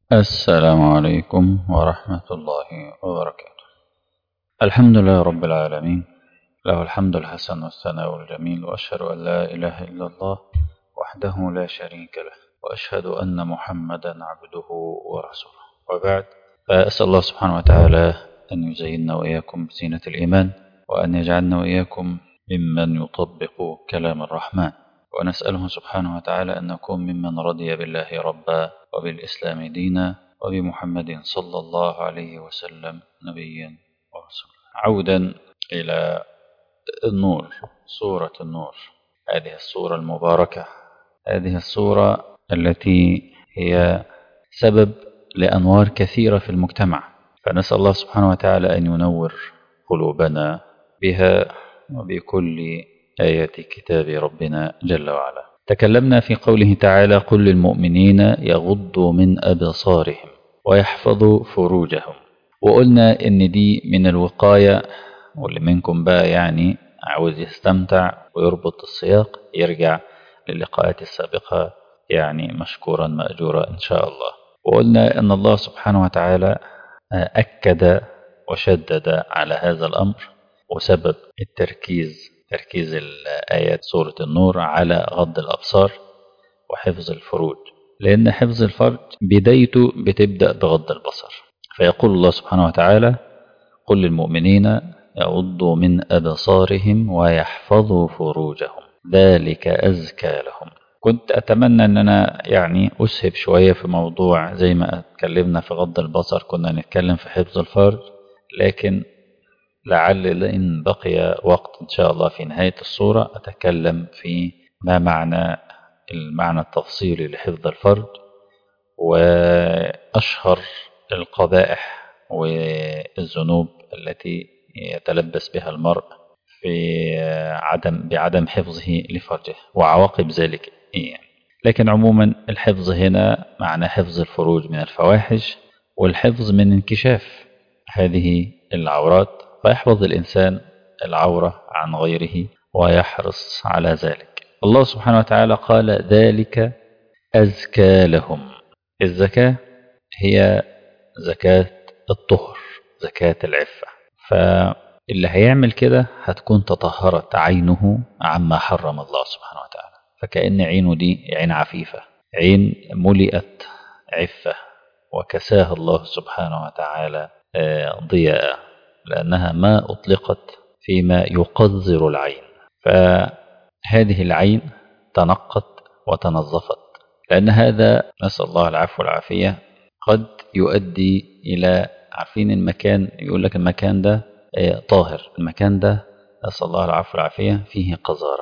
السلام عليكم ورحمة الله وبركاته الحمد لله رب العالمين له الحمد الحسن والثناء الجميل وأشهد أن لا إله إلا الله وحده لا شريك له وأشهد أن محمدا عبده ورسوله وبعد فأسأل الله سبحانه وتعالى أن يزيننا وإياكم بزينة الإيمان وأن يجعلنا وإياكم ممن يطبق كلام الرحمن ونسأله سبحانه وتعالى أن نكون ممن رضي بالله ربا وبالإسلام دينا وبمحمد صلى الله عليه وسلم نبيا ورسولا عودا إلى النور سورة النور هذه السورة المباركة هذه السورة التي هي سبب لأنوار كثيرة في المجتمع فنسأل الله سبحانه وتعالى أن ينور قلوبنا بها وبكل آيات كتاب ربنا جل وعلا تكلمنا في قوله تعالى قل للمؤمنين يغضوا من أبصارهم ويحفظوا فروجهم وقلنا إن دي من الوقاية واللي منكم بقى يعني عاوز يستمتع ويربط السياق يرجع للقاءات السابقة يعني مشكورا مأجورا إن شاء الله وقلنا أن الله سبحانه وتعالى أكد وشدد على هذا الأمر وسبب التركيز تركيز الآيات سورة النور على غض الأبصار وحفظ الفروج لأن حفظ الفرج بدايته بتبدأ بغض البصر فيقول الله سبحانه وتعالى قل للمؤمنين يغضوا من أبصارهم ويحفظوا فروجهم ذلك أزكى لهم كنت أتمنى أن أنا يعني أسهب شوية في موضوع زي ما اتكلمنا في غض البصر كنا نتكلم في حفظ الفرج لكن لعل إن بقي وقت إن شاء الله في نهاية الصورة أتكلم في ما معنى المعنى التفصيلي لحفظ الفرج وأشهر القبائح والذنوب التي يتلبس بها المرء في عدم بعدم حفظه لفرجه وعواقب ذلك إيه لكن عموما الحفظ هنا معنى حفظ الفروج من الفواحش والحفظ من انكشاف هذه العورات فيحفظ الإنسان العورة عن غيره ويحرص على ذلك الله سبحانه وتعالى قال ذلك أزكى لهم الزكاة هي زكاة الطهر زكاة العفة فاللي هيعمل كده هتكون تطهرت عينه عما حرم الله سبحانه وتعالى فكأن عينه دي عين عفيفة عين ملئت عفة وكساها الله سبحانه وتعالى ضياء لأنها ما أطلقت فيما يقذر العين فهذه العين تنقت وتنظفت لأن هذا نسأل الله العفو والعافية قد يؤدي إلى عارفين المكان يقول لك المكان ده طاهر المكان ده نسأل الله العفو والعافية فيه قذارة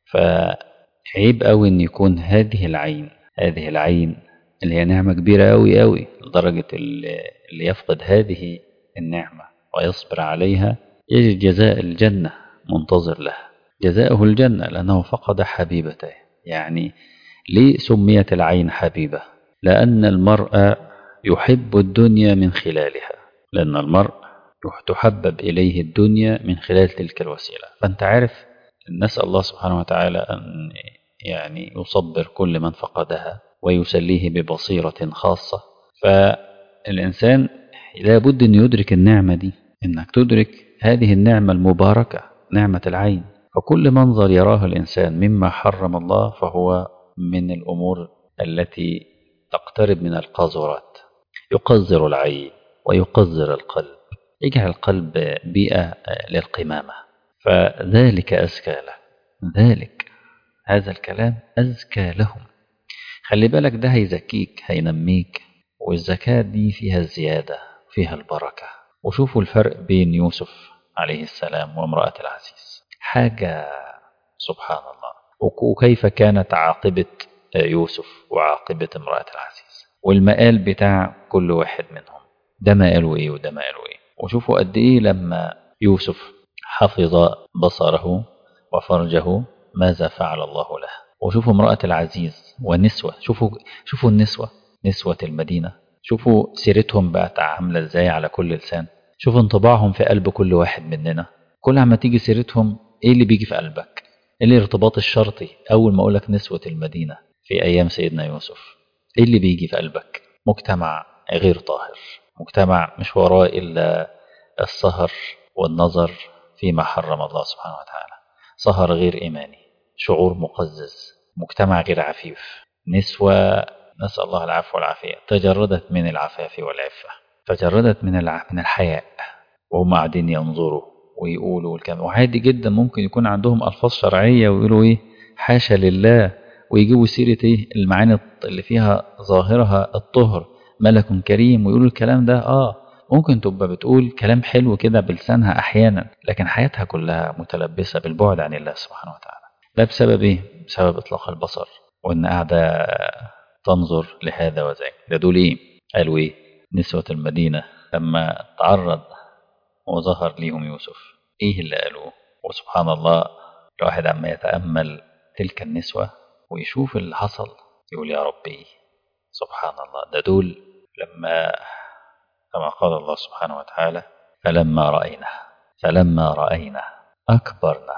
فعيب قوي أن يكون هذه العين هذه العين اللي هي نعمة كبيرة قوي قوي لدرجة اللي يفقد هذه النعمة ويصبر عليها يجد جزاء الجنة منتظر له جزاؤه الجنة لأنه فقد حبيبته يعني ليه سميت العين حبيبة لأن المرء يحب الدنيا من خلالها لأن المرء تحبب إليه الدنيا من خلال تلك الوسيلة فأنت عارف نسأل الله سبحانه وتعالى أن يعني يصبر كل من فقدها ويسليه ببصيرة خاصة فالإنسان لابد أن يدرك النعمة دي انك تدرك هذه النعمة المباركة نعمة العين فكل منظر يراه الإنسان مما حرم الله فهو من الأمور التي تقترب من القذرات يقذر العين ويقذر القلب يجعل القلب بيئة للقمامة فذلك أزكى له ذلك هذا الكلام أزكى لهم خلي بالك ده هيزكيك هينميك والزكاة دي فيها الزيادة فيها البركة وشوفوا الفرق بين يوسف عليه السلام وامرأة العزيز حاجة سبحان الله وكيف كانت عاقبة يوسف وعاقبة امرأة العزيز والمقال بتاع كل واحد منهم ده مقاله ايه وده مقاله ايه وشوفوا قد ايه لما يوسف حفظ بصره وفرجه ماذا فعل الله له وشوفوا امرأة العزيز ونسوة شوفوا شوفوا النسوة نسوة المدينة شوفوا سيرتهم بقت عاملة ازاي على كل لسان شوفوا انطباعهم في قلب كل واحد مننا كل ما تيجي سيرتهم ايه اللي بيجي في قلبك ايه الارتباط الشرطي اول ما اقولك نسوة المدينة في ايام سيدنا يوسف ايه اللي بيجي في قلبك مجتمع غير طاهر مجتمع مش وراه إلا السهر والنظر فيما حرم الله سبحانه وتعالى سهر غير إيماني شعور مقزز مجتمع غير عفيف نسوة نسأل الله العفو والعافية تجردت من العفاف والعفة تجردت من الع... من الحياء وهم قاعدين ينظروا ويقولوا الكلام وعادي جدا ممكن يكون عندهم ألفاظ شرعية ويقولوا إيه حاشا لله ويجيبوا سيرة إيه المعاني اللي فيها ظاهرها الطهر ملك كريم ويقولوا الكلام ده آه ممكن تبقى بتقول كلام حلو كده بلسانها أحيانا لكن حياتها كلها متلبسة بالبعد عن الله سبحانه وتعالى ده بسبب إيه؟ بسبب إطلاق البصر وإن قاعدة تنظر لهذا وذاك ده دول إيه؟ قالوا إيه؟ نسوة المدينة لما تعرض وظهر ليهم يوسف إيه اللي قالوه؟ وسبحان الله الواحد عما يتأمل تلك النسوة ويشوف اللي حصل يقول يا ربي سبحان الله ده دول لما كما قال الله سبحانه وتعالى فلما رأينا فلما رأينا أكبرنا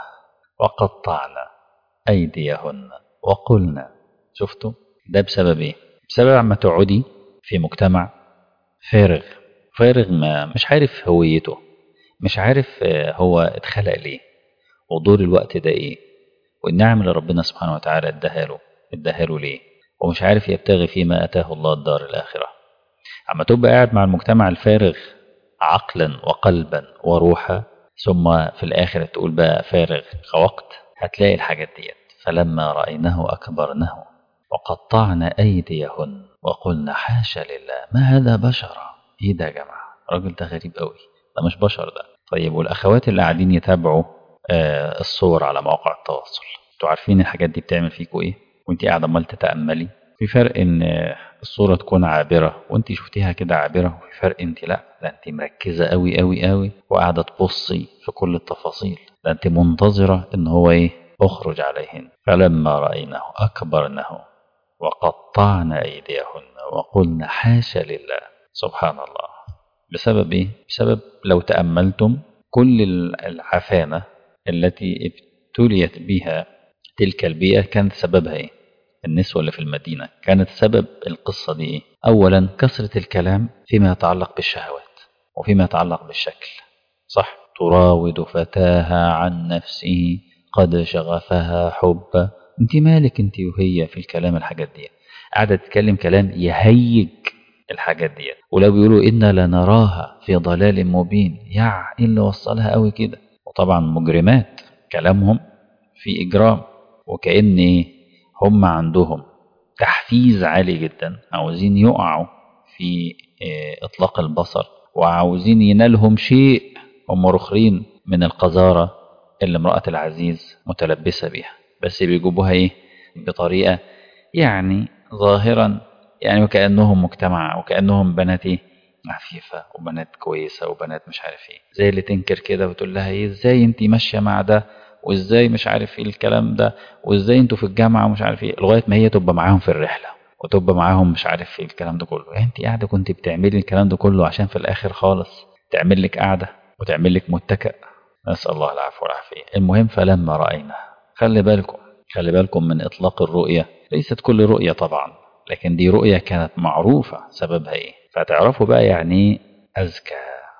وقطعنا أيديهن وقلنا شفتوا ده بسبب إيه بسبب عما تقعدي في مجتمع فارغ فارغ ما مش عارف هويته مش عارف هو اتخلق ليه ودور الوقت ده ايه والنعم اللي ربنا سبحانه وتعالى اداها له اداها له ليه ومش عارف يبتغي فيما اتاه الله الدار الاخره اما تبقى قاعد مع المجتمع الفارغ عقلا وقلبا وروحا ثم في الاخر تقول بقى فارغ كوقت هتلاقي الحاجات ديت فلما رايناه اكبرناه وقطعنا ايديهن وقلنا حاشا لله ما هذا بشرا ايه ده يا جماعه الراجل ده غريب قوي ده مش بشر ده طيب والاخوات اللي قاعدين يتابعوا آه الصور على مواقع التواصل انتوا عارفين الحاجات دي بتعمل فيكوا ايه وانت قاعده عمال تتاملي في فرق ان الصوره تكون عابره وانت شفتيها كده عابره وفي فرق انت لا ده انت مركزه قوي قوي قوي وقاعده تبصي في كل التفاصيل ده انت منتظره ان هو ايه اخرج عليهن فلما رايناه اكبرناه وقطعنا ايديهن وقلنا حاشا لله سبحان الله بسبب ايه بسبب لو تاملتم كل العفانه التي ابتليت بها تلك البيئه كانت سببها ايه النسوة اللي في المدينة كانت سبب القصة دي إيه؟ أولا كثرة الكلام فيما يتعلق بالشهوات وفيما يتعلق بالشكل صح تراود فتاها عن نفسه قد شغفها حبا انت مالك انت وهي في الكلام الحاجات دي قاعدة تتكلم كلام يهيج الحاجات دي ولو بيقولوا إنا لنراها في ضلال مبين يع إيه اللي وصلها قوي كده وطبعا مجرمات كلامهم في إجرام وكأن إيه هم عندهم تحفيز عالي جدا عاوزين يقعوا في إطلاق البصر وعاوزين ينالهم شيء هم رخرين من القذارة اللي امرأة العزيز متلبسة بها بس بيجيبوها إيه بطريقة يعني ظاهرا يعني وكأنهم مجتمع وكأنهم بنات إيه عفيفة وبنات كويسة وبنات مش عارف ايه زي اللي تنكر كده وتقول لها ايه ازاي انت ماشية مع ده وازاي مش عارف ايه الكلام ده وازاي انتوا في الجامعه ومش عارف ايه لغايه ما هي تبقى معاهم في الرحله وتبقى معاهم مش عارف ايه الكلام ده كله يعني انت قاعده كنت بتعملي الكلام ده كله عشان في الاخر خالص تعمل لك قاعده وتعمل لك متكئ نسال الله العفو والعافيه المهم فلما راينا خلي بالكم خلي بالكم من اطلاق الرؤيه ليست كل رؤيه طبعا لكن دي رؤيه كانت معروفه سببها ايه فتعرفوا بقى يعني ازكى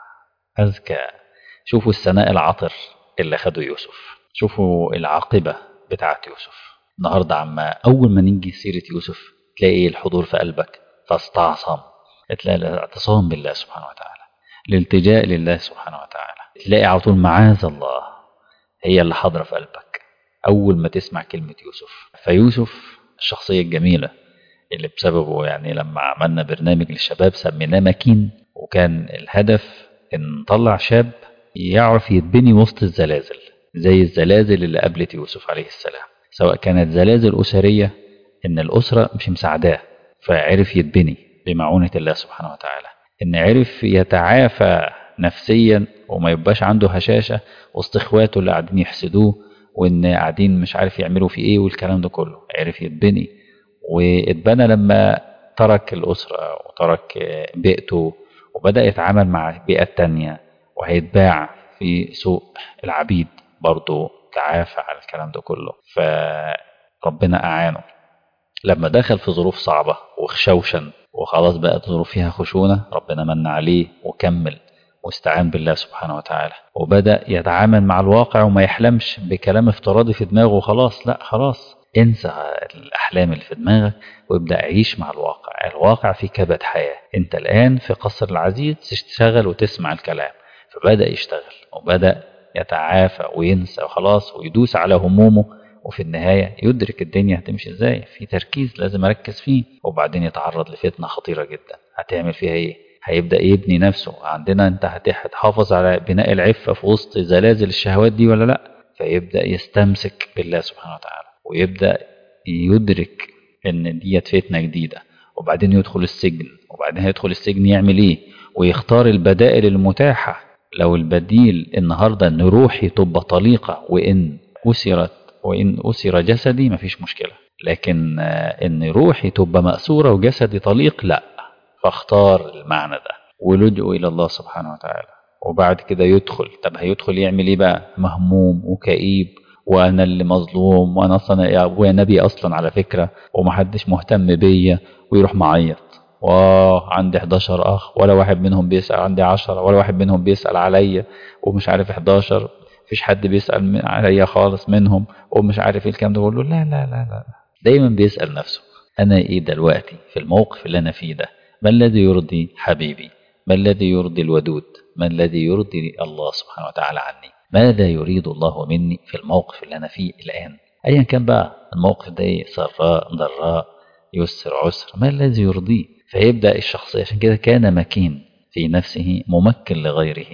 ازكى شوفوا الثناء العطر اللي خده يوسف شوفوا العاقبة بتاعت يوسف النهاردة عما أول ما نيجي سيرة يوسف تلاقي الحضور في قلبك فاستعصم تلاقي الاعتصام بالله سبحانه وتعالى الالتجاء لله سبحانه وتعالى تلاقي على طول معاذ الله هي اللي حاضرة في قلبك أول ما تسمع كلمة يوسف فيوسف الشخصية الجميلة اللي بسببه يعني لما عملنا برنامج للشباب سميناه مكين وكان الهدف ان نطلع شاب يعرف يتبني وسط الزلازل زي الزلازل اللي قابلت يوسف عليه السلام سواء كانت زلازل أسرية إن الأسرة مش مساعداه فعرف يتبني بمعونة الله سبحانه وتعالى إن عرف يتعافى نفسيا وما يبقاش عنده هشاشة وسط إخواته اللي قاعدين يحسدوه وإن قاعدين مش عارف يعملوا فيه إيه والكلام ده كله عرف يتبني واتبنى لما ترك الأسرة وترك بيئته وبدأ يتعامل مع بيئة تانية وهيتباع في سوق العبيد برضه تعافى على الكلام ده كله فربنا أعانه لما دخل في ظروف صعبة وخشوشا وخلاص بقت ظروف فيها خشونة ربنا من عليه وكمل واستعان بالله سبحانه وتعالى وبدأ يتعامل مع الواقع وما يحلمش بكلام افتراضي في دماغه وخلاص لا خلاص انسى الأحلام اللي في دماغك وابدأ عيش مع الواقع الواقع في كبد حياة انت الآن في قصر العزيز تشتغل وتسمع الكلام فبدأ يشتغل وبدأ يتعافى وينسى وخلاص ويدوس على همومه وفي النهاية يدرك الدنيا هتمشي ازاي في تركيز لازم أركز فيه وبعدين يتعرض لفتنة خطيرة جدا هتعمل فيها ايه هيبدأ يبني نفسه عندنا انت هتحافظ على بناء العفة في وسط زلازل الشهوات دي ولا لا فيبدأ يستمسك بالله سبحانه وتعالى ويبدأ يدرك ان ديت فتنة جديدة وبعدين يدخل السجن وبعدين هيدخل السجن يعمل ايه ويختار البدائل المتاحة لو البديل النهاردة ان روحي تبقى طليقة وان أسرت وإن أسر جسدي مفيش مشكلة لكن إن روحي تبقى مأسورة وجسدي طليق لا فاختار المعنى ده ولجأ إلى الله سبحانه وتعالى وبعد كده يدخل طب هيدخل يعمل إيه بقى مهموم وكئيب وأنا اللي مظلوم وأنا أصلا يا أبويا نبي أصلا على فكرة ومحدش مهتم بيا ويروح معيط واه عندي 11 أخ ولا واحد منهم بيسأل عندي 10 ولا واحد منهم بيسأل عليا ومش عارف 11 مفيش حد بيسأل عليا خالص منهم ومش عارف ايه الكلام ده بقول له لا لا لا لا دايما بيسأل نفسه أنا إيه دلوقتي في الموقف اللي أنا فيه ده ما الذي يرضي حبيبي ما الذي يرضي الودود ما الذي يرضي الله سبحانه وتعالى عني ماذا يريد الله مني في الموقف اللي أنا فيه الآن أيا كان بقى الموقف ده سراء ضراء يسر عسر ما الذي يرضيه فيبدأ الشخصية عشان كده كان مكين في نفسه ممكن لغيره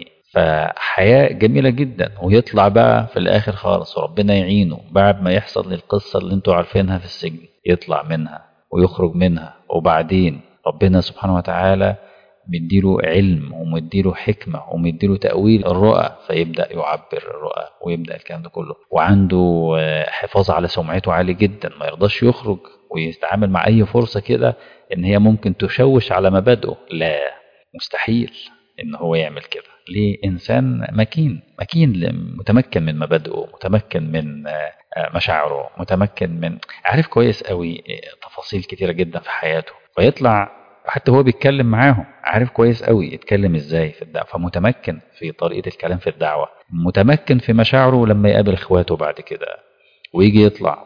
فحياة جميلة جدا ويطلع بقى في الآخر خالص وربنا يعينه بعد ما يحصل القصة اللي انتوا عارفينها في السجن يطلع منها ويخرج منها وبعدين ربنا سبحانه وتعالى مديله علم ومديله حكمة ومديله تأويل الرؤى فيبدأ يعبر الرؤى ويبدأ الكلام ده كله وعنده حفاظ على سمعته عالي جدا ما يرضاش يخرج ويتعامل مع أي فرصة كده إن هي ممكن تشوش على مبادئه لا مستحيل إن هو يعمل كده ليه إنسان مكين مكين متمكن من مبادئه متمكن من مشاعره متمكن من عارف كويس قوي تفاصيل كتيرة جدا في حياته فيطلع حتى هو بيتكلم معاهم عارف كويس قوي يتكلم ازاي في الدعوة فمتمكن في طريقة الكلام في الدعوة متمكن في مشاعره لما يقابل اخواته بعد كده ويجي يطلع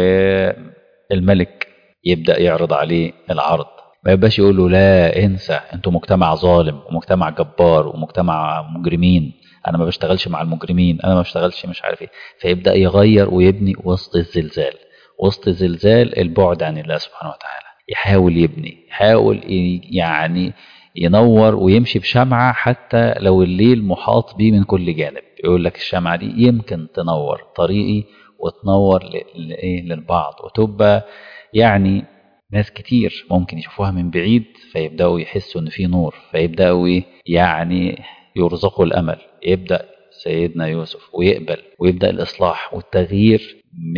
والملك يبدأ يعرض عليه العرض ما يبقاش يقول له لا انسى انتوا مجتمع ظالم ومجتمع جبار ومجتمع مجرمين انا ما بشتغلش مع المجرمين انا ما بشتغلش مش عارف ايه فيبدا يغير ويبني وسط الزلزال وسط زلزال البعد عن الله سبحانه وتعالى يحاول يبني يحاول يعني ينور ويمشي بشمعة حتى لو الليل محاط بيه من كل جانب يقول لك الشمعة دي يمكن تنور طريقي وتنور لإيه للبعض وتبقى يعني ناس كتير ممكن يشوفوها من بعيد فيبدأوا يحسوا إن في نور فيبدأوا إيه يعني يرزقوا الأمل يبدأ سيدنا يوسف ويقبل ويبدأ الإصلاح والتغيير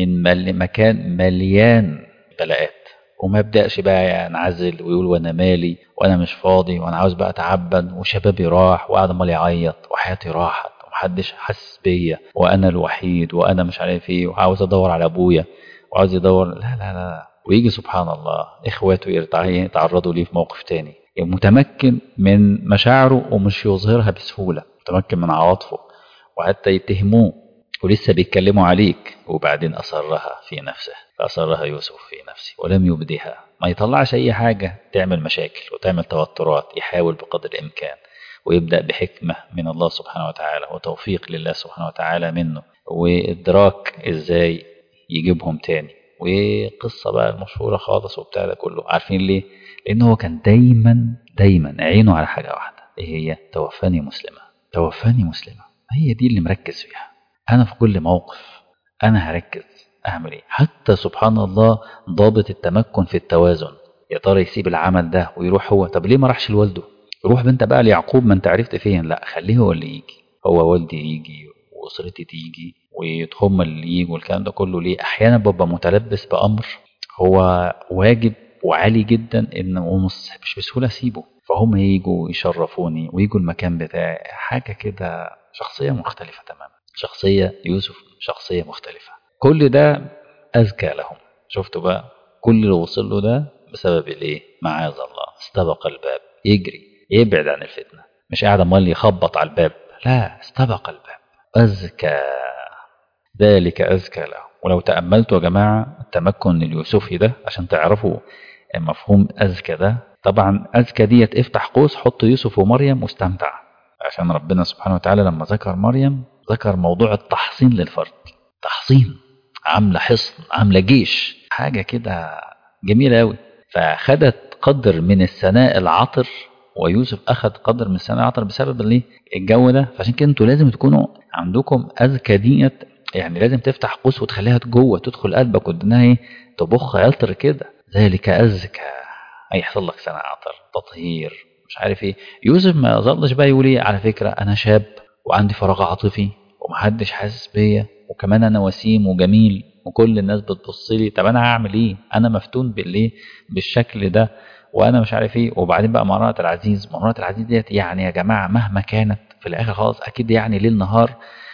من مكان مليان بلاءات وما يبدأش بقى ينعزل ويقول وأنا مالي وأنا مش فاضي وأنا عاوز بقى أتعبد وشبابي راح وقاعد عمال يعيط وحياتي راحت ومحدش حاسس بيا وأنا الوحيد وأنا مش عارف إيه وعاوز أدور على أبويا وعاوز يدور لا لا لا ويجي سبحان الله إخواته يتعرضوا ليه في موقف تاني يعني متمكن من مشاعره ومش يظهرها بسهولة متمكن من عواطفه وحتى يتهموه ولسه بيتكلموا عليك وبعدين أصرها في نفسه فأصرها يوسف في نفسه ولم يبدها ما يطلعش أي حاجة تعمل مشاكل وتعمل توترات يحاول بقدر الإمكان ويبدأ بحكمة من الله سبحانه وتعالى وتوفيق لله سبحانه وتعالى منه وإدراك إزاي يجيبهم تاني وقصة بقى المشهورة خالص وبتاع ده كله عارفين ليه؟ لأن هو كان دايما دايما عينه على حاجة واحدة إيه هي؟ توفاني مسلمة توفاني مسلمة هي دي اللي مركز فيها أنا في كل موقف أنا هركز أعمل إيه حتى سبحان الله ضابط التمكن في التوازن يا ترى يسيب العمل ده ويروح هو طب ليه ما راحش لوالده روح بنت بقى ليعقوب ما انت عرفت فين لا خليه هو اللي يجي هو والدي يجي واسرتي تيجي وهم اللي يجوا الكلام ده كله ليه احيانا ببقى متلبس بامر هو واجب وعالي جدا ان مش بسهوله اسيبه فهم يجوا يشرفوني ويجوا المكان بتاعي حاجه كده شخصيه مختلفه تماما شخصيه يوسف شخصيه مختلفه كل ده أزكى لهم شفتوا بقى كل اللي وصل له ده بسبب الايه معاذ الله استبق الباب يجري يبعد عن الفتنة مش قاعد امال يخبط على الباب لا استبق الباب أزكى ذلك أزكى له ولو تأملتوا يا جماعة التمكن اليوسفي ده عشان تعرفوا مفهوم أزكى ده طبعا أزكى ديت افتح قوس حط يوسف ومريم واستمتع عشان ربنا سبحانه وتعالى لما ذكر مريم ذكر موضوع التحصين للفرد تحصين عاملة حصن عاملة جيش حاجة كده جميلة أوي فخدت قدر من الثناء العطر ويوسف أخذ قدر من الثناء العطر بسبب الايه الجو ده فعشان كده انتوا لازم تكونوا عندكم أذكى ديت يعني لازم تفتح قوس وتخليها جوه تدخل قلبك وانها ايه تبخ يلطر كده ذلك أزكى هيحصل لك ثناء عطر تطهير مش عارف ايه يوسف ما ظلش بقى يقول ايه على فكرة أنا شاب وعندي فراغ عاطفي ومحدش حاسس بيا وكمان أنا وسيم وجميل وكل الناس بتبص لي طب انا هعمل ايه انا مفتون بالايه بالشكل ده وانا مش عارف ايه وبعدين بقى مرات العزيز مرات العزيز ديت يعني يا جماعه مهما كانت في الاخر خلاص اكيد يعني ليل نهار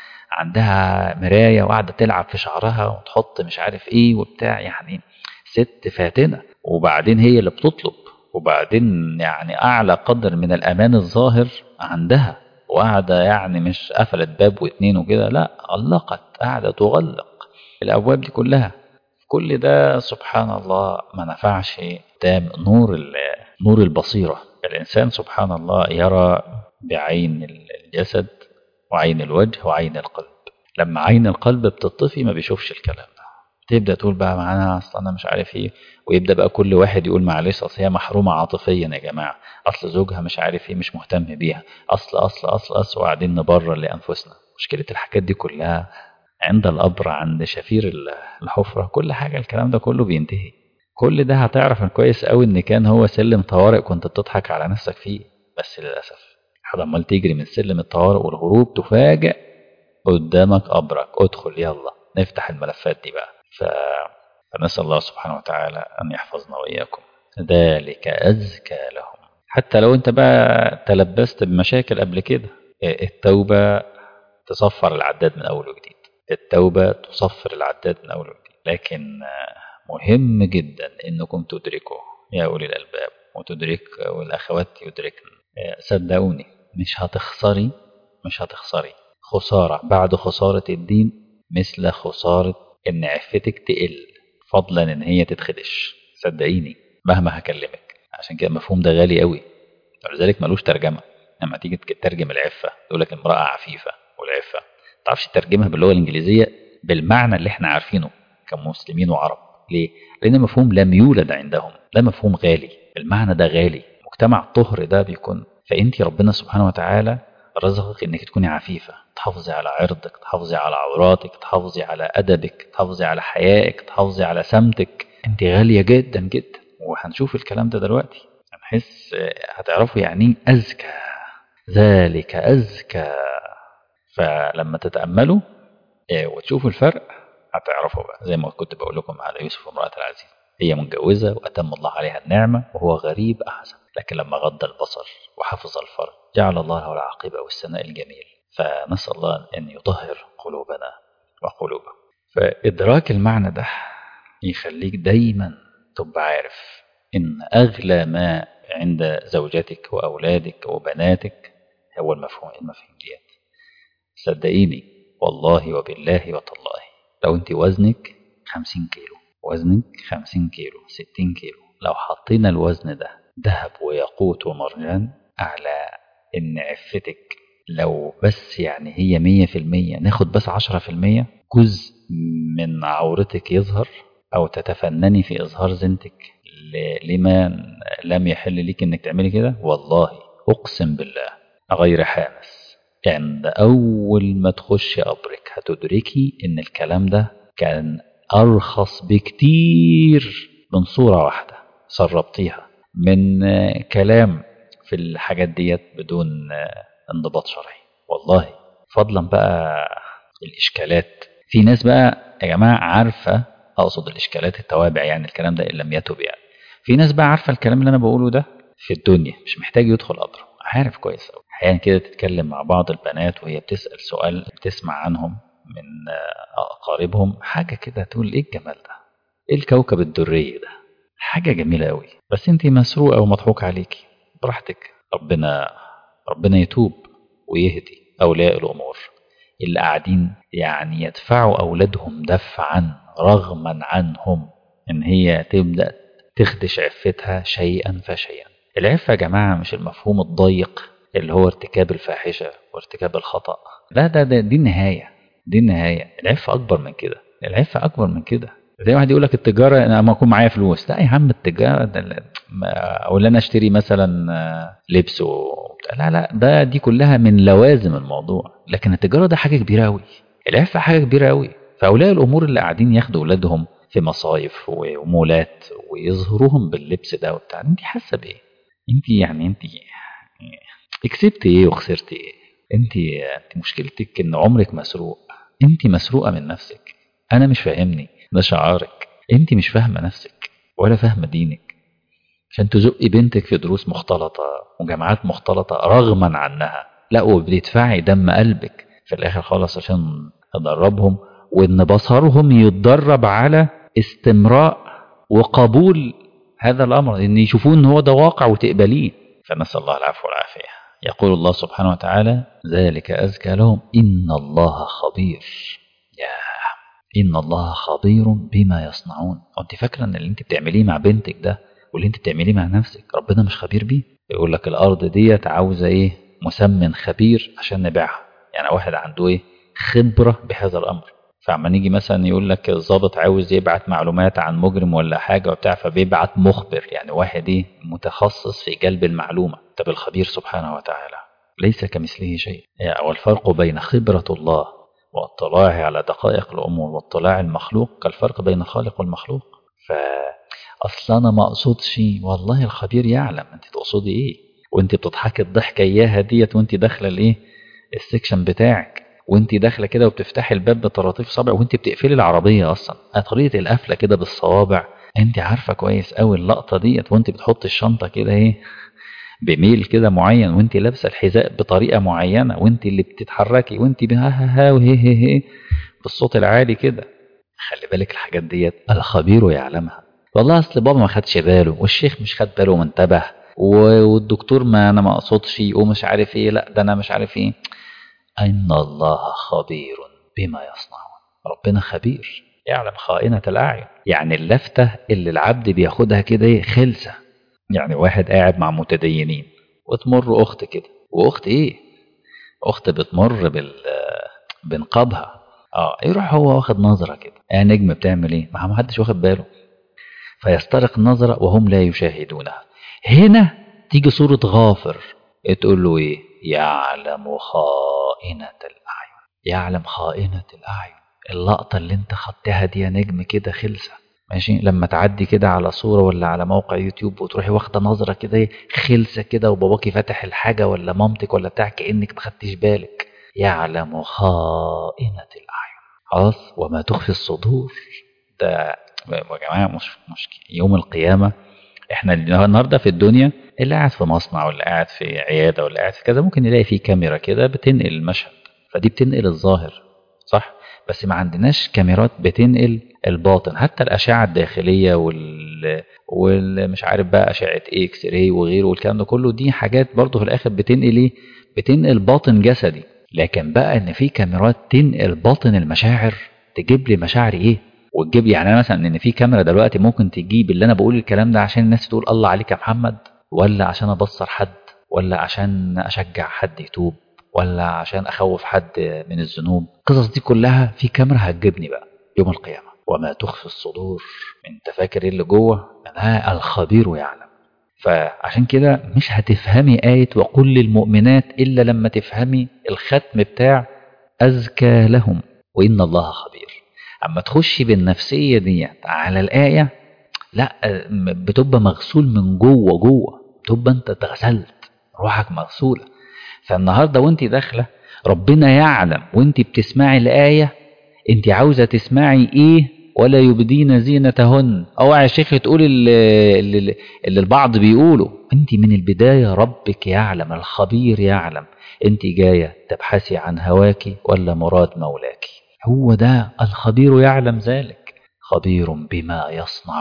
عندها مرايه وقاعده تلعب في شعرها وتحط مش عارف ايه وبتاع يعني ست فاتنه وبعدين هي اللي بتطلب وبعدين يعني اعلى قدر من الامان الظاهر عندها وقاعده يعني مش قفلت باب واتنين وكده لا غلقت قاعده تغلق الابواب دي كلها كل ده سبحان الله ما نفعش قدام نور نور البصيره الانسان سبحان الله يرى بعين الجسد وعين الوجه وعين القلب لما عين القلب بتطفي ما بيشوفش الكلام ده تبدا تقول بقى معانا اصل انا مش عارف ايه ويبدا بقى كل واحد يقول معلش اصل هي محرومه عاطفيا يا جماعه اصل زوجها مش عارف ايه مش مهتم بيها اصل اصل اصل اصل وقاعدين نبرر لانفسنا مشكله الحاجات دي كلها عند القبر عند شفير الحفره كل حاجه الكلام ده كله بينتهي كل ده هتعرف كويس قوي ان كان هو سلم طوارئ كنت بتضحك على نفسك فيه بس للاسف حد عمال تجري من سلم الطوارئ والهروب تفاجئ قدامك قبرك ادخل يلا نفتح الملفات دي بقى ف... فنسال الله سبحانه وتعالى ان يحفظنا واياكم ذلك ازكى لهم حتى لو انت بقى تلبست بمشاكل قبل كده التوبه تصفر العداد من اول وجديد التوبه تصفر العداد من اول وجديد لكن مهم جدا انكم تدركوا يا اولي الالباب وتدرك والاخوات يدركن صدقوني مش هتخسري مش هتخسري خساره بعد خساره الدين مثل خساره ان عفتك تقل فضلا ان هي تتخدش صدقيني مهما هكلمك عشان كده المفهوم ده غالي قوي ولذلك ملوش ترجمه لما تيجي تترجم العفه يقول لك امراه عفيفه والعفه ما تعرفش تترجمها باللغه الانجليزيه بالمعنى اللي احنا عارفينه كمسلمين وعرب ليه؟ لأن مفهوم لم يولد عندهم ده مفهوم غالي المعنى ده غالي مجتمع الطهر ده بيكون فأنت ربنا سبحانه وتعالى رزقك انك تكوني عفيفة تحافظي على عرضك تحافظي على عوراتك تحافظي على أدبك تحافظي على حيائك تحافظي على سمتك انت غالية جدا جدا وهنشوف الكلام ده دلوقتي هنحس هتعرفوا يعني أزكى ذلك أزكى فلما تتأملوا وتشوفوا الفرق هتعرفوا بقى زي ما كنت بقول لكم على يوسف وامرأة العزيز هي متجوزة وأتم الله عليها النعمة وهو غريب أحسن لكن لما غض البصر وحفظ الفرج جعل الله له العاقبة والثناء الجميل فنسأل الله أن يطهر قلوبنا وقلوبه فإدراك المعنى ده يخليك دايما تبقى عارف إن أغلى ما عند زوجتك وأولادك وبناتك هو المفهوم المفاهيم ديت صدقيني والله وبالله وتالله لو انت وزنك 50 كيلو وزنك 50 كيلو 60 كيلو لو حطينا الوزن ده ذهب وياقوت ومرجان على ان عفتك لو بس يعني هي 100% ناخد بس 10% جزء من عورتك يظهر او تتفنني في اظهار زينتك لما لم يحل لك انك تعملي كده والله اقسم بالله غير حانس عند أول ما تخش قبرك هتدركي إن الكلام ده كان أرخص بكتير من صورة واحدة سربتيها من كلام في الحاجات ديت بدون انضباط شرعي والله فضلا بقى الإشكالات في ناس بقى يا جماعة عارفة أقصد الإشكالات التوابع يعني الكلام ده إن لم يتب يعني في ناس بقى عارفة الكلام اللي أنا بقوله ده في الدنيا مش محتاج يدخل قبره عارف كويس قوي احيانا كده تتكلم مع بعض البنات وهي بتسال سؤال بتسمع عنهم من اقاربهم حاجه كده تقول ايه الجمال ده ايه الكوكب الدري ده حاجة جميلة قوي بس انت مسروقة ومضحوك عليكي براحتك ربنا ربنا يتوب ويهدي أولياء الأمور اللي قاعدين يعني يدفعوا أولادهم دفعا رغما عنهم إن هي تبدأ تخدش عفتها شيئا فشيئا العفة يا جماعة مش المفهوم الضيق اللي هو ارتكاب الفاحشة وارتكاب الخطأ لا ده, ده دي النهاية دي النهاية العفة أكبر من كده العفة أكبر من كده زي واحد يقول لك التجارة أنا لما أكون معايا فلوس لا يا عم التجارة ده أو أنا أشتري مثلا لبس وبتاع لا لا ده دي كلها من لوازم الموضوع لكن التجارة ده حاجة كبيرة أوي العفة حاجة كبيرة أوي فأولياء الأمور اللي قاعدين ياخدوا أولادهم في مصايف ومولات ويظهروهم باللبس ده وبتاع انت حاسه بايه؟ انت يعني انت كسبت ايه وخسرت ايه؟ انت انت مشكلتك ان عمرك مسروق انت مسروقه من نفسك انا مش فاهمني ده شعارك انت مش فاهمه نفسك ولا فاهمه دينك عشان تزقي بنتك في دروس مختلطه وجامعات مختلطه رغما عنها لا وبتدفعي دم قلبك في الاخر خالص عشان تدربهم وان بصرهم يتدرب على استمراء وقبول هذا الامر ان يشوفوه ان هو ده واقع وتقبليه فنسال الله العفو والعافيه يقول الله سبحانه وتعالى ذلك ازكى لهم ان الله خبير يا ان الله خبير بما يصنعون انت فاكره ان اللي انت بتعمليه مع بنتك ده واللي انت بتعمليه مع نفسك ربنا مش خبير بيه يقول لك الارض ديت عاوزه ايه مسمن خبير عشان نبيعها يعني واحد عنده ايه خبره بهذا الامر فعما نيجي مثلا يقول لك الضابط عاوز يبعت معلومات عن مجرم ولا حاجة وبتاع فبيبعت مخبر يعني واحد ايه متخصص في جلب المعلومة طب الخبير سبحانه وتعالى ليس كمثله شيء يعني والفرق بين خبرة الله واطلاعه على دقائق الأمور واطلاع المخلوق كالفرق بين الخالق والمخلوق فأصلا أنا ما أقصدش والله الخبير يعلم أنت تقصدي إيه وأنت بتضحكي الضحكة إياها ديت وأنت داخلة الإيه السكشن بتاعك وانت داخله كده وبتفتحي الباب بطراطيف صابع وانت بتقفلي العربيه اصلا طريقه القفله كده بالصوابع انت عارفه كويس قوي اللقطه ديت وانت بتحطي الشنطه كده ايه بميل كده معين وانت لابسه الحذاء بطريقه معينه وانت اللي بتتحركي وانت ها ها ها وهي هي هي بالصوت العالي كده خلي بالك الحاجات ديت الخبير يعلمها والله اصل بابا ما خدش باله والشيخ مش خد باله وانتبه والدكتور ما انا ما اقصدش ومش عارف ايه لا ده انا مش عارف ايه ان الله خبير بما يصنعون ربنا خبير يعلم خائنة الأعين يعني اللفتة اللي العبد بياخدها كده خلسة يعني واحد قاعد مع متدينين وتمر أخت كده وأخت إيه أخت بتمر بال بنقابها اه يروح هو واخد نظرة كده يا نجم بتعمل ايه ما حدش واخد باله فيسترق النظرة وهم لا يشاهدونها هنا تيجي صورة غافر تقول له ايه يعلم خائنة الأعين يعلم خائنة الأعين اللقطة اللي انت خدتها دي يا نجم كده خلسة ماشي لما تعدي كده على صورة ولا على موقع يوتيوب وتروحي واخدة نظرة كده خلسة كده وباباكي فاتح الحاجة ولا مامتك ولا بتاع كأنك ما خدتيش بالك يعلم خائنة الأعين خلاص وما تخفي الصدور ده يا جماعة مش مش يوم القيامة احنا النهارده في الدنيا اللي قاعد في مصنع ولا قاعد في عيادة ولا قاعد في كذا ممكن يلاقي فيه كاميرا كده بتنقل المشهد فدي بتنقل الظاهر صح بس ما عندناش كاميرات بتنقل الباطن حتى الأشعة الداخلية وال والمش عارف بقى أشعة إكس راي وغيره والكلام ده كله دي حاجات برضه في الآخر بتنقل إيه؟ بتنقل باطن جسدي لكن بقى إن في كاميرات تنقل باطن المشاعر تجيب لي مشاعري إيه؟ وتجيب لي يعني مثلا ان في كاميرا دلوقتي ممكن تجيب اللي انا بقول الكلام ده عشان الناس تقول الله عليك يا محمد ولا عشان ابصر حد ولا عشان اشجع حد يتوب ولا عشان اخوف حد من الذنوب القصص دي كلها في كاميرا هتجيبني بقى يوم القيامه وما تخفي الصدور انت فاكر ايه اللي جوه منها الخبير يعلم فعشان كده مش هتفهمي آية وقل للمؤمنات إلا لما تفهمي الختم بتاع أزكى لهم وإن الله خبير اما تخشي بالنفسيه ديت على الايه لا بتبقى مغسول من جوه جوه تبقى انت اتغسلت روحك مغسوله فالنهارده وانت داخله ربنا يعلم وانت بتسمعي الايه انت عاوزه تسمعي ايه ولا يبدين زينتهن اوعى يا شيخ تقول اللي, اللي, اللي البعض بيقوله انت من البدايه ربك يعلم الخبير يعلم انت جايه تبحثي عن هواك ولا مراد مولاك هو ده الخبير يعلم ذلك خبير بما يصنعون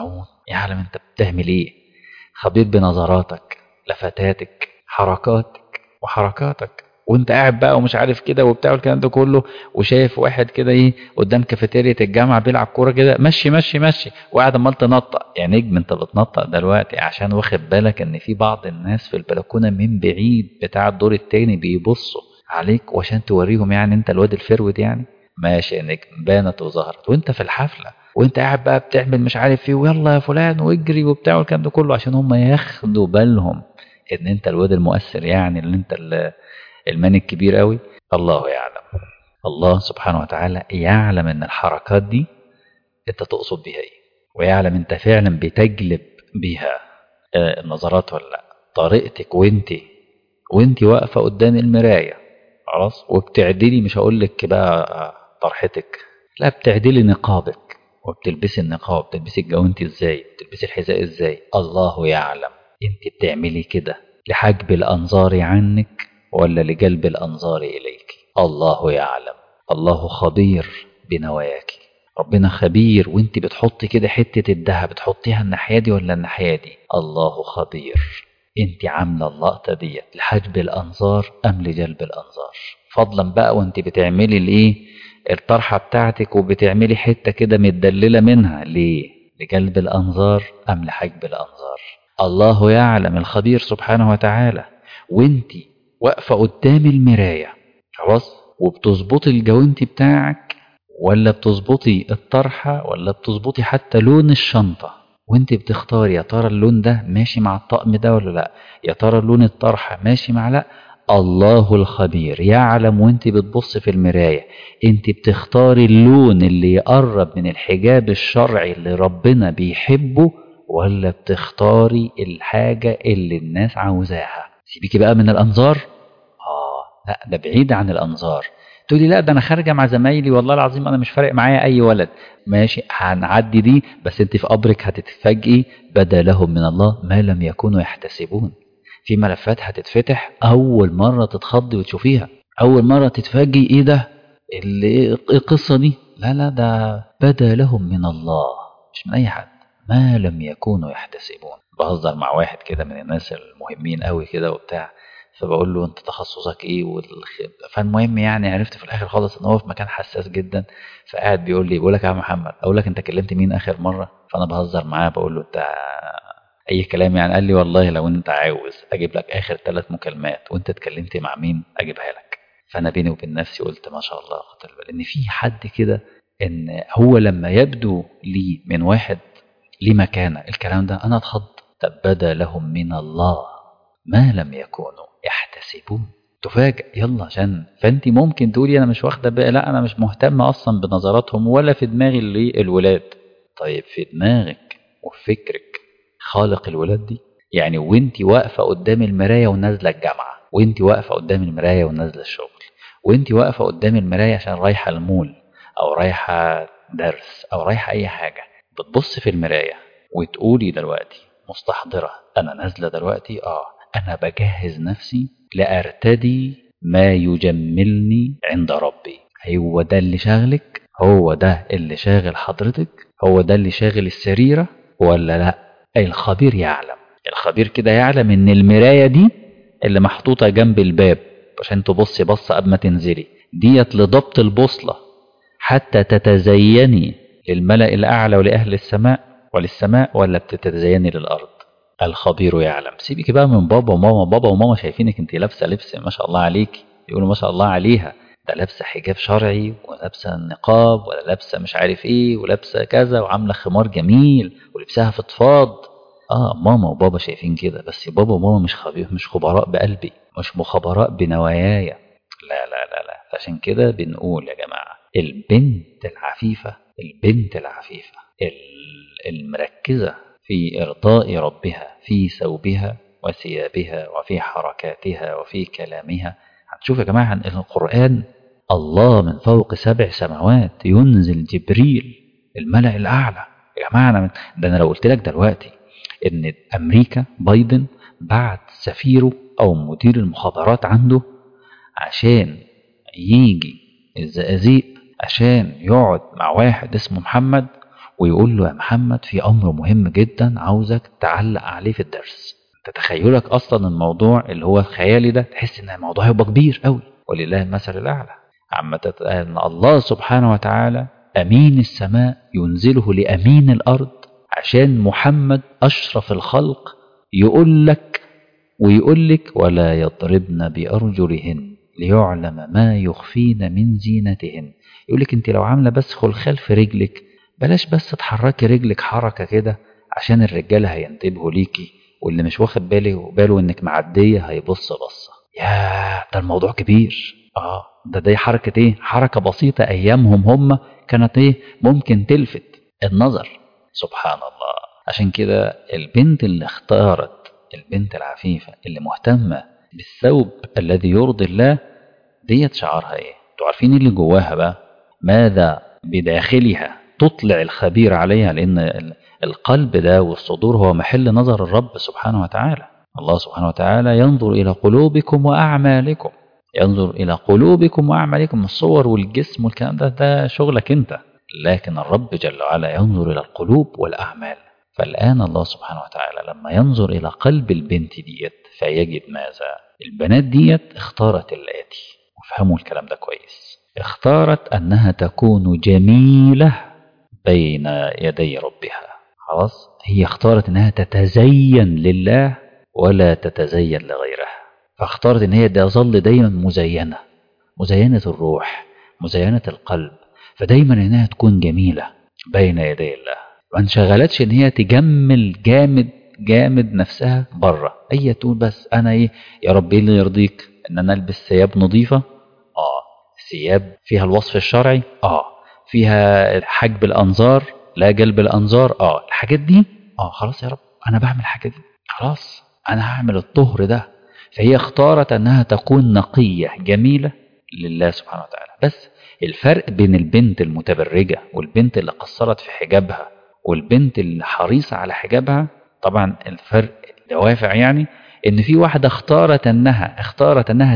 يعلم انت بتعمل ايه خبير بنظراتك لفتاتك حركاتك وحركاتك وانت قاعد بقى ومش عارف كده وبتاع الكلام ده كله وشايف واحد كده ايه قدام كافيتيريا الجامعه بيلعب كوره كده مشي مشي مشي وقاعد عمال تنطق يا نجم انت بتنطق دلوقتي عشان واخد بالك ان في بعض الناس في البلكونه من بعيد بتاع الدور التاني بيبصوا عليك وعشان توريهم يعني انت الواد الفرود يعني ماشي يا نجم بانت وظهرت وانت في الحفله وانت قاعد بقى بتعمل مش عارف ايه ويلا يا فلان واجري وبتاع والكلام ده كله عشان هم ياخدوا بالهم ان انت الواد المؤثر يعني اللي انت المان الكبير قوي الله يعلم الله سبحانه وتعالى يعلم ان الحركات دي انت تقصد بيها ايه ويعلم انت فعلا بتجلب بيها النظرات ولا لا طريقتك وانت وانت واقفه قدام المرايه خلاص وبتعدلي مش هقول لك بقى طرحتك لا بتعدلي نقابك وبتلبسي النقاب بتلبسي الجوانتي ازاي بتلبسي الحذاء ازاي الله يعلم انت بتعملي كده لحجب الانظار عنك ولا لجلب الانظار اليك الله يعلم الله خبير بنواياك ربنا خبير وانت بتحطي كده حته الذهب بتحطيها الناحيه دي ولا الناحيه دي الله خبير انت عامله اللقطه ديت لحجب الانظار ام لجلب الانظار فضلا بقى وانت بتعملي الايه الطرحه بتاعتك وبتعملي حته كده متدلله منها ليه لجلب الانظار ام لحجب الانظار الله يعلم الخبير سبحانه وتعالى وانت واقفه قدام المرايه خلاص وبتظبطي الجوانتي بتاعك ولا بتظبطي الطرحه ولا بتظبطي حتى لون الشنطه وانت بتختاري يا ترى اللون ده ماشي مع الطقم ده ولا لا يا ترى لون الطرحه ماشي مع لا الله الخبير يعلم وانت بتبص في المرايه انت بتختاري اللون اللي يقرب من الحجاب الشرعي اللي ربنا بيحبه ولا بتختاري الحاجه اللي الناس عاوزاها سيبيكي بقى من الانظار اه لا ده بعيد عن الانظار تقولي لا ده انا خارجه مع زمايلي والله العظيم انا مش فارق معايا اي ولد ماشي هنعدي دي بس انت في قبرك هتتفاجئي بدا لهم من الله ما لم يكونوا يحتسبون في ملفات هتتفتح اول مره تتخضي وتشوفيها اول مره تتفاجئي ايه ده اللي ايه القصه دي لا لا ده بدا لهم من الله مش من اي حد ما لم يكونوا يحتسبون بهزر مع واحد كده من الناس المهمين قوي كده وبتاع فبقول له انت تخصصك ايه والخ... فالمهم يعني عرفت في الاخر خالص ان هو في مكان حساس جدا فقاعد بيقول لي بقول لك يا محمد اقول لك انت كلمت مين اخر مره فانا بهزر معاه بقول له انت اي كلام يعني قال لي والله لو انت عاوز اجيب لك اخر ثلاث مكالمات وانت اتكلمت مع مين اجيبها لك فانا بيني وبين نفسي قلت ما شاء الله خد بالك ان في حد كده ان هو لما يبدو لي من واحد ليه مكانه الكلام ده انا اتخض طب بدا لهم من الله ما لم يكونوا يحتسبون تفاجئ يلا عشان فانت ممكن تقولي انا مش واخده بالي لا انا مش مهتمه اصلا بنظراتهم ولا في دماغي اللي الولاد طيب في دماغك وفي فكرك خالق الولاد دي يعني وانت واقفه قدام المرايه ونازله الجامعه وانت واقفه قدام المرايه ونازله الشغل وانت واقفه قدام المرايه عشان رايحه المول او رايحه درس او رايحه اي حاجه بتبص في المرايه وتقولي دلوقتي مستحضره انا نازله دلوقتي اه انا بجهز نفسي لارتدي ما يجملني عند ربي هو ده اللي شاغلك هو ده اللي شاغل حضرتك هو ده اللي شاغل السريره ولا لا الخبير يعلم الخبير كده يعلم ان المرايه دي اللي محطوطه جنب الباب عشان تبصي بصه قبل ما تنزلي ديت لضبط البوصله حتى تتزيني للملأ الأعلى ولأهل السماء وللسماء ولا بتتزيني للأرض الخبير يعلم سيبك بقى من بابا وماما بابا وماما شايفينك انت لابسه لبس ما شاء الله عليك يقولوا ما شاء الله عليها ده لابسه حجاب شرعي ولابسه نقاب ولا لابسه مش عارف ايه ولابسه كذا وعامله خمار جميل ولبسها فضفاض اه ماما وبابا شايفين كده بس بابا وماما مش خبير مش خبراء بقلبي مش مخبراء بنواياي لا لا لا لا عشان كده بنقول يا جماعه البنت العفيفه البنت العفيفه المركزه في ارضاء ربها في ثوبها وثيابها وفي حركاتها وفي كلامها هتشوف يا جماعه ان القران الله من فوق سبع سماوات ينزل جبريل الملأ الاعلى يا جماعه أنا ده انا لو قلت لك دلوقتي ان امريكا بايدن بعت سفيره او مدير المخابرات عنده عشان يجي الزقازيق عشان يقعد مع واحد اسمه محمد ويقول له يا محمد في أمر مهم جدا عاوزك تعلق عليه في الدرس تتخيلك أصلا الموضوع اللي هو الخيالي ده تحس إن الموضوع هيبقى كبير قوي ولله المثل الأعلى عما أن الله سبحانه وتعالى أمين السماء ينزله لأمين الأرض عشان محمد أشرف الخلق يقول لك ويقول لك ولا يضربن بأرجلهن ليعلم ما يخفين من زينتهن يقول لك انت لو عامله بس خلخال في رجلك بلاش بس تحركي رجلك حركه كده عشان الرجاله هينتبهوا ليكي واللي مش واخد باله باله انك معديه هيبص بصه يا ده الموضوع كبير اه ده دي حركه ايه حركه بسيطه ايامهم هم كانت ايه ممكن تلفت النظر سبحان الله عشان كده البنت اللي اختارت البنت العفيفه اللي مهتمه بالثوب الذي يرضي الله ديت شعارها ايه انتوا عارفين اللي جواها بقى ماذا بداخلها تطلع الخبير عليها لان القلب ده والصدور هو محل نظر الرب سبحانه وتعالى الله سبحانه وتعالى ينظر الى قلوبكم واعمالكم ينظر الى قلوبكم واعمالكم الصور والجسم والكلام ده ده شغلك انت لكن الرب جل وعلا ينظر الى القلوب والاعمال فالان الله سبحانه وتعالى لما ينظر الى قلب البنت ديت فيجد ماذا البنات ديت اختارت الاتي وفهموا الكلام ده كويس اختارت انها تكون جميله بين يدي ربها خلاص هي اختارت انها تتزين لله ولا تتزين لغيرها فاختارت ان هي تظل دايما مزينه مزينه الروح مزينه القلب فدايما انها تكون جميله بين يدي الله ما انشغلتش ان هي تجمل جامد جامد نفسها بره هي تقول بس انا ايه يا رب ايه اللي يرضيك ان انا البس ثياب نظيفه اه ثياب فيها الوصف الشرعي اه فيها حجب الانظار لا جلب الانظار اه الحاجات دي اه خلاص يا رب انا بعمل الحاجات دي خلاص انا هعمل الطهر ده فهي اختارت انها تكون نقيه جميله لله سبحانه وتعالى بس الفرق بين البنت المتبرجه والبنت اللي قصرت في حجابها والبنت اللي حريصه على حجابها طبعا الفرق دوافع يعني ان في واحده اختارت انها اختارت انها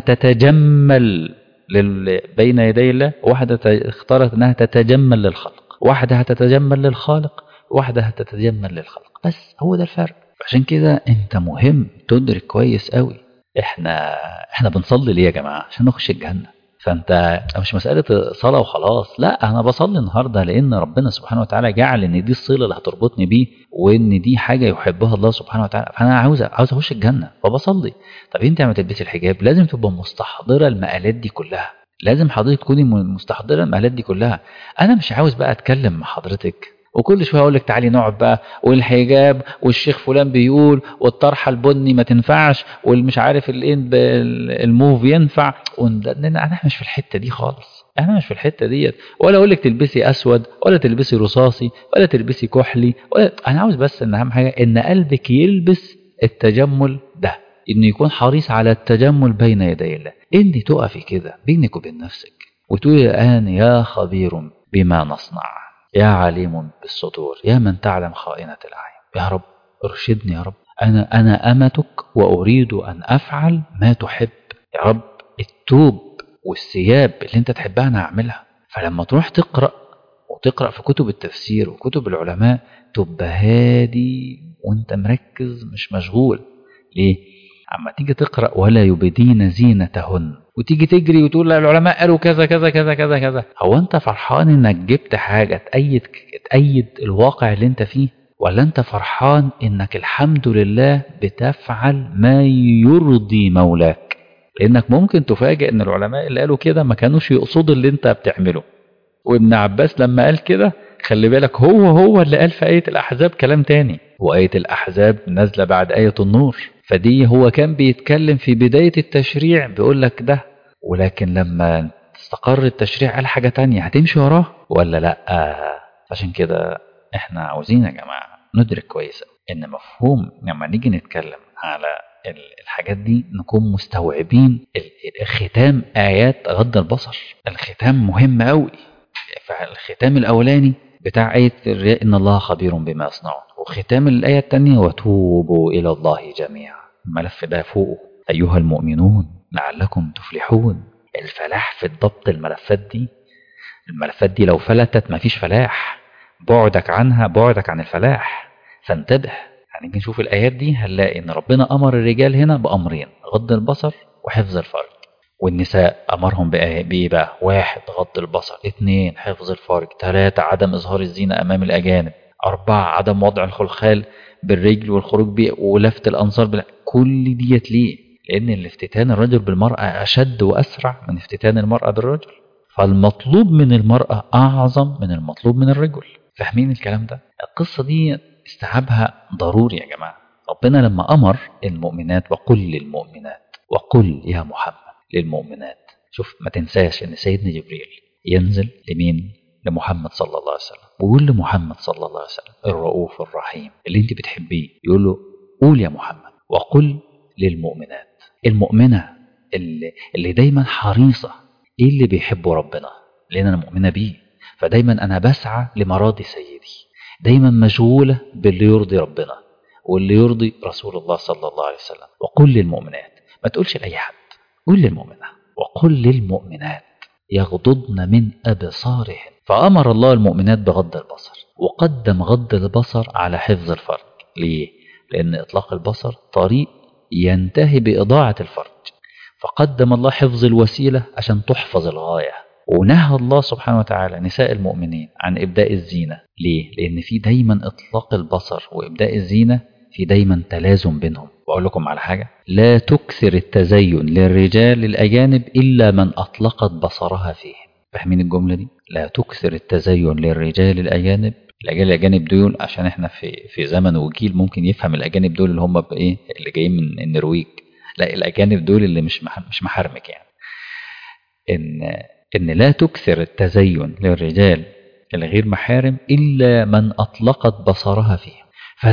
تتجمل لل... بين يدي الله واحده اختارت انها تتجمل للخلق واحده هتتجمل للخالق واحده هتتجمل للخلق بس هو ده الفرق عشان كده انت مهم تدرك كويس قوي احنا احنا بنصلي ليه يا جماعه عشان نخش الجنه فانت مش مساله صلاه وخلاص لا انا بصلي النهارده لان ربنا سبحانه وتعالى جعل ان دي الصله اللي هتربطني بيه وان دي حاجه يحبها الله سبحانه وتعالى فانا عاوز عاوز اخش الجنه فبصلي طب انت لما تلبسي الحجاب لازم تبقى مستحضره المقالات دي كلها لازم حضرتك تكوني مستحضره المقالات دي كلها انا مش عاوز بقى اتكلم مع حضرتك وكل شويه اقول لك تعالي نقعد بقى والحجاب والشيخ فلان بيقول والطرحه البني ما تنفعش والمش عارف الايه الموف ينفع انا مش في الحته دي خالص انا مش في الحته ديت ولا اقول لك تلبسي اسود ولا تلبسي رصاصي ولا تلبسي كحلي ولا انا عاوز بس ان اهم حاجه ان قلبك يلبس التجمل ده انه يكون حريص على التجمل بين يدي الله انت تقفي كده بينك وبين نفسك وتقولي الان يا خبير بما نصنع يا عليم بالصدور يا من تعلم خائنة الأعين يا رب ارشدني يا رب أنا أنا أمتك وأريد أن أفعل ما تحب يا رب التوب والثياب اللي أنت تحبها أنا أعملها فلما تروح تقرأ وتقرأ في كتب التفسير وكتب العلماء تبقى هادي وأنت مركز مش مشغول ليه؟ اما تيجي تقرا ولا يبدين زينتهن وتيجي تجري وتقول العلماء قالوا كذا كذا كذا كذا كذا هو انت فرحان انك جبت حاجه تأيد تأيد الواقع اللي انت فيه ولا انت فرحان انك الحمد لله بتفعل ما يرضي مولاك لانك ممكن تفاجئ ان العلماء اللي قالوا كده ما كانوش يقصدوا اللي انت بتعمله وابن عباس لما قال كده خلي بالك هو هو اللي قال في آية الأحزاب كلام تاني وآية الأحزاب نازلة بعد آية النور فدي هو كان بيتكلم في بداية التشريع بيقول لك ده ولكن لما استقر التشريع قال حاجة تانية هتمشي وراه ولا لأ عشان كده احنا عاوزين يا جماعة ندرك كويس ان مفهوم لما نيجي نتكلم على الحاجات دي نكون مستوعبين ختام آيات غض البصر الختام مهم قوي فالختام الأولاني بتاع آية الرياء إن الله خبير بما يصنعون وختام الآية الثانية وتوبوا إلى الله جميعا الملف ده فوقه أيها المؤمنون لعلكم تفلحون الفلاح في ضبط الملفات دي الملفات دي لو فلتت مفيش فلاح بعدك عنها بعدك عن الفلاح فانتبه هنيجي نشوف الآيات دي هنلاقي إن ربنا أمر الرجال هنا بأمرين غض البصر وحفظ الفرج والنساء أمرهم بإيه بقى واحد غض البصر اثنين حفظ الفرج ثلاثة عدم إظهار الزينة أمام الأجانب أربعة عدم وضع الخلخال بالرجل والخروج بيه ولفت الأنصار بلا كل ديت ليه لأن الافتتان الرجل بالمرأة أشد وأسرع من افتتان المرأة بالرجل فالمطلوب من المرأة أعظم من المطلوب من الرجل فاهمين الكلام ده القصة دي استيعابها ضروري يا جماعة ربنا لما أمر المؤمنات وقل للمؤمنات وقل يا محمد للمؤمنات شوف ما تنساش ان سيدنا جبريل ينزل لمين لمحمد صلى الله عليه وسلم ويقول لمحمد صلى الله عليه وسلم الرؤوف الرحيم اللي انت بتحبيه يقول له قول يا محمد وقل للمؤمنات المؤمنة اللي, اللي دايما حريصة ايه اللي بيحبه ربنا لان انا مؤمنة بيه فدايما انا بسعى لمراضي سيدي دايما مشغولة باللي يرضي ربنا واللي يرضي رسول الله صلى الله عليه وسلم وقل للمؤمنات ما تقولش لأي حد قل للمؤمنة وقل للمؤمنات يغضضن من أبصارهن فأمر الله المؤمنات بغض البصر وقدم غض البصر على حفظ الفرج ليه؟ لأن إطلاق البصر طريق ينتهي بإضاعة الفرج فقدم الله حفظ الوسيلة عشان تحفظ الغاية ونهى الله سبحانه وتعالى نساء المؤمنين عن إبداء الزينة ليه؟ لأن في دايما إطلاق البصر وإبداء الزينة في دايما تلازم بينهم وأقول لكم على حاجة لا تكثر التزين للرجال الأجانب إلا من أطلقت بصرها فيهم فاهمين الجملة دي؟ لا تكثر التزين للرجال الأجانب الأجانب الأجانب دول عشان احنا في في زمن وجيل ممكن يفهم الأجانب دول اللي هم بإيه اللي جايين من النرويج لا الأجانب دول اللي مش مش محرمك يعني إن إن لا تكثر التزين للرجال الغير محارم إلا من أطلقت بصرها فيهم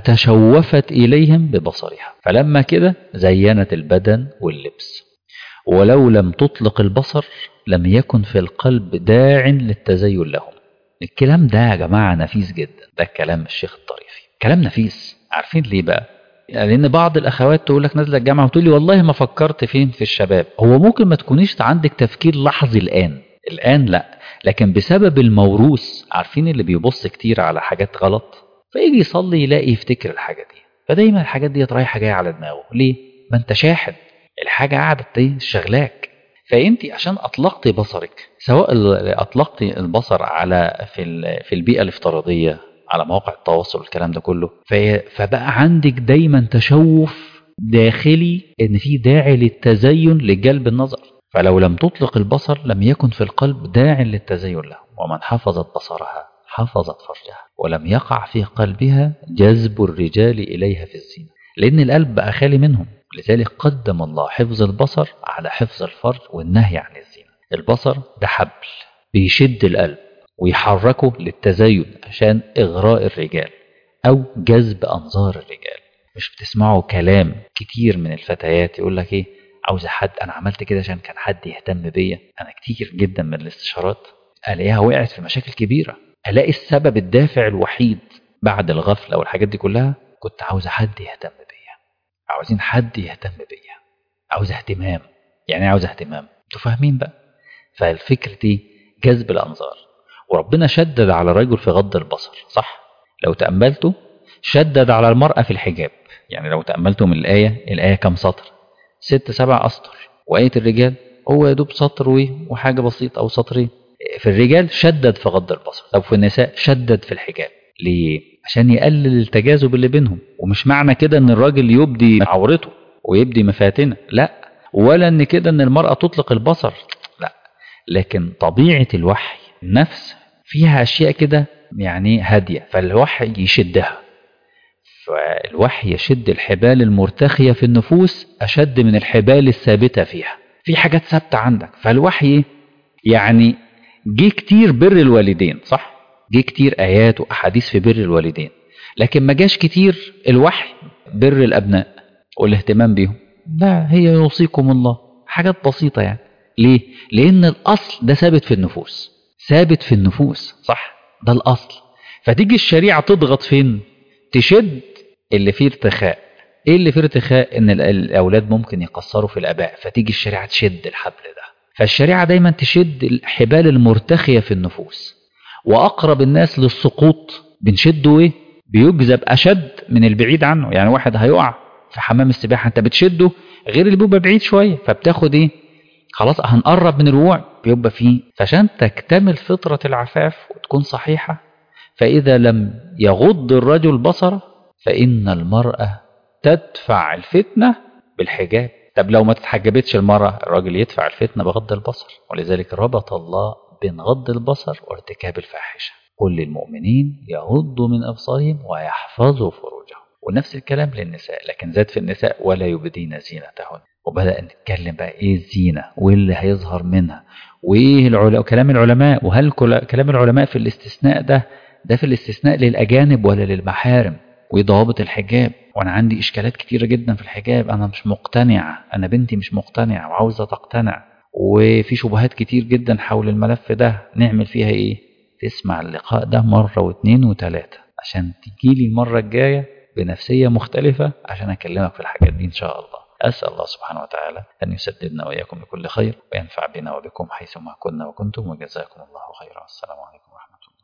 فتشوفت إليهم ببصرها فلما كده زينت البدن واللبس ولو لم تطلق البصر لم يكن في القلب داع للتزين لهم الكلام ده يا جماعة نفيس جدا ده كلام الشيخ الطريفي كلام نفيس عارفين ليه بقى لأن بعض الأخوات تقول لك نازلة الجامعة وتقول لي والله ما فكرت فين في الشباب هو ممكن ما تكونيش عندك تفكير لحظي الآن الآن لا لكن بسبب الموروث عارفين اللي بيبص كتير على حاجات غلط فيجي يصلي يلاقي يفتكر الحاجة دي فدايما الحاجات دي رايحة جاية على دماغه ليه؟ ما انت شاحن الحاجة قاعدة ايه شغلاك فانت عشان اطلقتي بصرك سواء اطلقتي البصر على في في البيئة الافتراضية على مواقع التواصل والكلام ده كله فبقى عندك دايما تشوف داخلي ان في داعي للتزين لجلب النظر فلو لم تطلق البصر لم يكن في القلب داع للتزين له ومن حفظت بصرها حفظت فرجها ولم يقع في قلبها جذب الرجال إليها في الزينة لأن القلب بقى خالي منهم لذلك قدم الله حفظ البصر على حفظ الفرج والنهي عن الزينة البصر ده حبل بيشد القلب ويحركه للتزين عشان إغراء الرجال أو جذب أنظار الرجال مش بتسمعوا كلام كتير من الفتيات يقول لك إيه عاوز حد أنا عملت كده عشان كان حد يهتم بيا أنا كتير جدا من الاستشارات ألاقيها وقعت في مشاكل كبيرة ألاقي السبب الدافع الوحيد بعد الغفلة والحاجات دي كلها كنت عاوز حد يهتم بيا عاوزين حد يهتم بيا عاوز اهتمام يعني عاوز اهتمام انتوا فاهمين بقى فالفكرة دي جذب الأنظار وربنا شدد على الرجل في غض البصر صح لو تأملتوا شدد على المرأة في الحجاب يعني لو تأملتوا من الآية الآية كم سطر ست سبع أسطر وآية الرجال هو يدوب سطر وحاجة بسيطة أو سطرين في الرجال شدد في غض البصر طب في النساء شدد في الحجاب ليه عشان يقلل التجاذب اللي بينهم ومش معنى كده ان الراجل يبدي عورته ويبدي مفاتنه لا ولا ان كده ان المرأة تطلق البصر لا لكن طبيعة الوحي النفس فيها اشياء كده يعني هادية فالوحي يشدها فالوحي يشد الحبال المرتخية في النفوس أشد من الحبال الثابتة فيها في حاجات ثابتة عندك فالوحي يعني جه كتير بر الوالدين صح جه كتير آيات وأحاديث في بر الوالدين لكن ما جاش كتير الوحي بر الأبناء والاهتمام بيهم لا هي يوصيكم الله حاجات بسيطة يعني ليه؟ لأن الأصل ده ثابت في النفوس ثابت في النفوس صح ده الأصل فتيجي الشريعة تضغط فين تشد اللي فيه ارتخاء ايه اللي فيه ارتخاء ان الاولاد ممكن يقصروا في الاباء فتيجي الشريعه تشد الحبل ده فالشريعه دايما تشد الحبال المرتخيه في النفوس وأقرب الناس للسقوط بنشده إيه بيجذب أشد من البعيد عنه يعني واحد هيقع في حمام السباحة أنت بتشده غير اللي بيبقى بعيد شوية فبتاخد إيه خلاص هنقرب من الوقوع بيبقى فيه فعشان تكتمل فطرة العفاف وتكون صحيحة فإذا لم يغض الرجل بصره فإن المرأة تدفع الفتنة بالحجاب طب لو ما تتحجبتش المرأة الراجل يدفع الفتنة بغض البصر ولذلك ربط الله بين غض البصر وارتكاب الفاحشة قل للمؤمنين يغضوا من أبصارهم ويحفظوا فروجهم ونفس الكلام للنساء لكن زاد في النساء ولا يبدين زينتهن وبدأ نتكلم بقى ايه الزينة وايه اللي هيظهر منها وايه العلا... كلام العلماء وهل كلام العلماء في الاستثناء ده ده في الاستثناء للأجانب ولا للمحارم وايه ضوابط الحجاب وانا عندي اشكالات كتيرة جدا في الحجاب انا مش مقتنعة انا بنتي مش مقتنعة وعاوزة تقتنع وفي شبهات كتير جدا حول الملف ده نعمل فيها ايه تسمع اللقاء ده مرة واثنين وثلاثة عشان تجيلي المرة الجاية بنفسية مختلفة عشان أكلمك في الحاجات دي إن شاء الله أسأل الله سبحانه وتعالى أن يسددنا وإياكم بكل خير وينفع بنا وبكم حيثما كنا وكنتم وجزاكم الله خيرا والسلام عليكم ورحمة الله